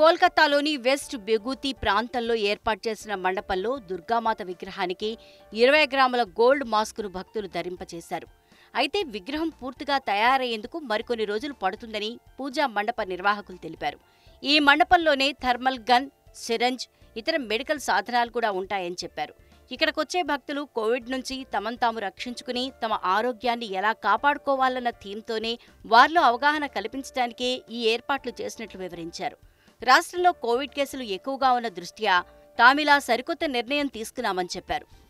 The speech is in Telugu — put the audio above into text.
కోల్కతాలోని వెస్ట్ బెగూతి ప్రాంతంలో ఏర్పాటు చేసిన మండపంలో దుర్గామాత విగ్రహానికి ఇరవై గ్రాముల గోల్డ్ మాస్కును భక్తులు ధరింపచేశారు అయితే విగ్రహం పూర్తిగా తయారయ్యేందుకు మరికొన్ని రోజులు పడుతుందని పూజా మండప నిర్వాహకులు తెలిపారు ఈ మండపంలోనే థర్మల్ గన్ సిరంజ్ ఇతర మెడికల్ సాధనాలు కూడా ఉంటాయని చెప్పారు ఇక్కడికొచ్చే భక్తులు కోవిడ్ నుంచి తమను తాము రక్షించుకుని తమ ఆరోగ్యాన్ని ఎలా కాపాడుకోవాలన్న థీమ్తోనే వారిలో అవగాహన కల్పించడానికే ఈ ఏర్పాట్లు చేసినట్లు వివరించారు రాష్ట్రంలో కోవిడ్ కేసులు ఎక్కువగా ఉన్న దృష్ట్యా తామిలా సరికొత్త నిర్ణయం తీసుకున్నామని చెప్పారు